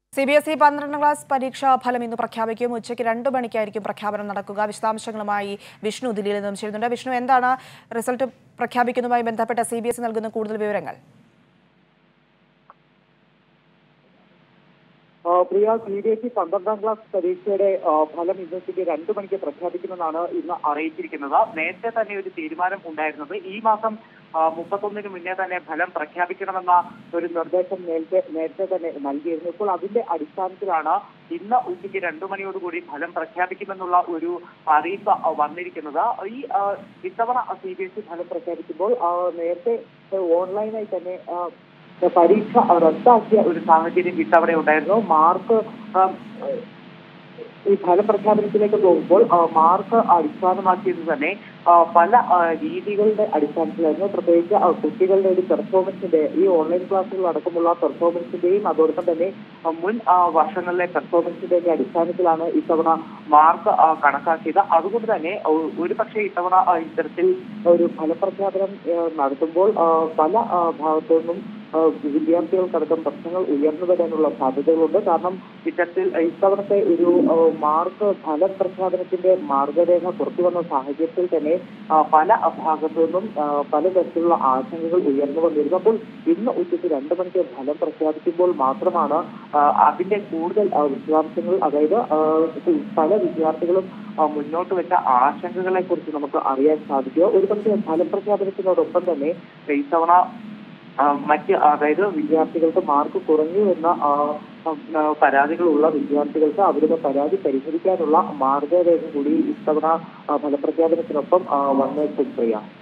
C B S E പന്ത്രണ്ടാം class പരീക്ഷാ ഫലം ഇന്ന് പ്രഖ്യാപിക്കും ഉച്ചയ്ക്ക് രണ്ട് മണിക്കായിരിക്കും പ്രഖ്യാപനം നടക്കുക വിശദാംശങ്ങളുമായി വിഷ്ണു ദില്ലിയിൽ നിന്നും ചേരുന്നുണ്ട് വിഷ്ണു എന്താണ് റിസൾട്ട് പ്രഖ്യാപിക്കുന്നതുമായി ബന്ധപ്പെട്ട സി ബി എസ് ഇ നൽകുന്ന കൂടുതൽ വിവരങ്ങൾ ആ, പ്രിയ സി ബി എസ് ഇ പന്ത്രണ്ടാം ക്ലാസ് പരീക്ഷയുടെ ആ, ഫലം ഇന്ന് ഉച്ചയ്ക്ക് രണ്ടു മണിക്ക് പ്രഖ്യാപിക്കുമെന്നാണ് ഇന്ന് അറിയിച്ചിരിക്കുന്നത് നേരത്തെ തന്നെ ഒരു തീരുമാനം ഉണ്ടായിരുന്നത് ഈ മാസം ആ, മുപ്പത്തൊന്നിന് മുന്നേ തന്നെ ഫലം പ്രഖ്യാപിക്കണമെന്ന ഒരു നിർദ്ദേശം നേരത്തെ നേരത്തെ തന്നെ നൽകിയിരുന്നു ഇപ്പോൾ അതിന്റെ അടിസ്ഥാനത്തിലാണ് ഇന്ന് ഉച്ചയ്ക്ക് രണ്ടു മണിയോടുകൂടി ഫലം പ്രഖ്യാപിക്കുമെന്നുള്ള ഒരു അറിയിപ്പ് ആ, വന്നിരിക്കുന്നത് ഈ ആ, ഇത്തവണ സി ബി എസ് ഇ ഫലം പ്രഖ്യാപിക്കുമ്പോൾ ആ, നേരത്തെ ഓൺലൈനായി തന്നെ ആ, പരീക്ഷ റദ്ദാക്കിയ ഒരു സാഹചര്യം ഇത്തവണ ഉണ്ടായിരുന്നു മാർക്ക് ആ, ഈ ഫലപ്രഖ്യാപനത്തിലേക്ക് പോകുമ്പോൾ ആ, മാർക്ക് അടിസ്ഥാനമാക്കിയത് തന്നെ ആ, പല ആ, രീതികളുടെ അടിസ്ഥാനത്തിലായിരുന്നു പ്രത്യേകിച്ച് ആ, കുട്ടികളുടെ ഒരു പെർഫോമൻസിന്റെ ഈ ഓൺലൈൻ ക്ലാസ്സുകൾ അടക്കമുള്ള പെർഫോമൻസിന്റെയും അതോടൊപ്പം തന്നെ ആ, മുൻ ആ, വർഷങ്ങളിലെ പെർഫോമൻസിന്റെയും അടിസ്ഥാനത്തിലാണ് ഇത്തവണ മാർക്ക് ആ, കണക്കാക്കിയത് അതുകൊണ്ട് തന്നെ ഒ- ഒരു പക്ഷേ ഇത്തവണ ആ, ഇത്തരത്തിൽ ഒരു ഫലപ്രഖ്യാപനം ആ, നടത്തുമ്പോൾ ആ, പല ആ, ഭാഗത്തു നിന്നും ആ, വിദ്യാർത്ഥികൾക്കടക്കം പ്രശ്നങ്ങൾ ഉയർന്നു വരാനുള്ള സാധ്യതകളുണ്ട് കാരണം ഇത്തരത്തിൽ ഇത്തവണത്തെ ഒരു ആ, മാർക്ക് ഫലപ്രഖ്യാപനത്തിന്റെ മാർഗരേഖ പുറത്തു വന്ന സാഹചര്യത്തിൽ തന്നെ ആ, പല ഭാഗത്തു നിന്നും ആ, പലതരത്തിലുള്ള ആശങ്കകൾ ഉയർന്നു വന്നിരുന്നു അപ്പോൾ ഇന്ന് ഉച്ചയ്ക്ക് രണ്ട് മണിക്ക് ഫലം പ്രഖ്യാപിക്കുമ്പോൾ മാത്രമാണ് ആ, അതിന്റെ കൂടുതൽ ആ, വിശദാംശങ്ങൾ അതായത് ആ, പല വിദ്യാർത്ഥികളും ആ, മുന്നോട്ട് വെച്ച ആശങ്കകളെ കുറിച്ച് നമുക്ക് അറിയാൻ സാധിക്കുക ഒരു പക്ഷേ ഫലപ്രഖ്യാപനത്തിനോടൊപ്പം തന്നെ ഇത്തവണ ആ, മറ്റ് അതായത് വിദ്യാർത്ഥികൾക്ക് മാർക്ക് കുറഞ്ഞു എന്ന ആ, ആ, പരാതികളുള്ള വിദ്യാർത്ഥികൾക്ക് അവരുടെ പരാതി പരിഹരിക്കാനുള്ള മാർഗരേഖ കൂടി ഇത്തവണ ആ, ഫലപ്രഖ്യാപനത്തിനൊപ്പം ആ, വന്നേക്കും പ്രിയ